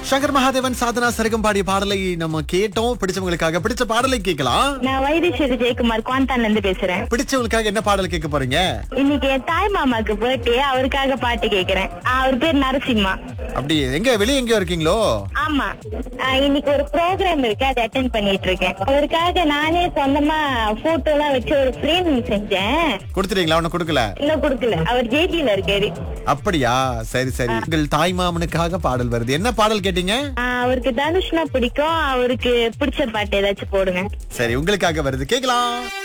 சங்கர் மகாதேவன் சாதனா சரிகம் பாடிய பாடலை நம்ம கேட்டோம் பிடிச்சவங்களுக்காக பிடிச்ச பாடலை கேட்கலாம் நான் வைத்தீஸ்வரி ஜெயக்குமார் குவாந்தான்ல இருந்து பேசுறேன் பிடிச்சவங்களுக்காக என்ன பாடல் கேட்க போறீங்க இன்னைக்கு என் தாய் மாமாக்கு பர்த்டே அவருக்காக பாட்டு கேக்குறேன் அவர் பேர் நரசிம்மா அப்படி எங்க வெளிய எங்கேயோ இருக்கீங்களோ ஆமா ஆஹ் இன்னைக்கு ஒரு ப்ரோக்ராம் இருக்கு அதை அட்டென்ட் பண்ணிட்டு இருக்கேன் அவருக்காக நானே சொந்தமா போட்டோ எல்லாம் வச்சு ஒரு ஃப்ரேம் செஞ்சேன் கொடுத்துட்டீங்களா ஒண்ணு கொடுக்கல இன்னும் கொடுக்கல அவர் ஜேடியில இருக்காரு அப்படியா சரி சரி உங்கள் தாய் மாமனுக்காக பாடல் வருது என்ன பாடல் கேட்டீங்க ஆஹ் அவருக்கு தனுஷ்னா பிடிக்கும் அவருக்கு பிடிச்ச பாட்டு ஏதாச்சும் போடுங்க சரி உங்களுக்காக வருது கேக்கலாம்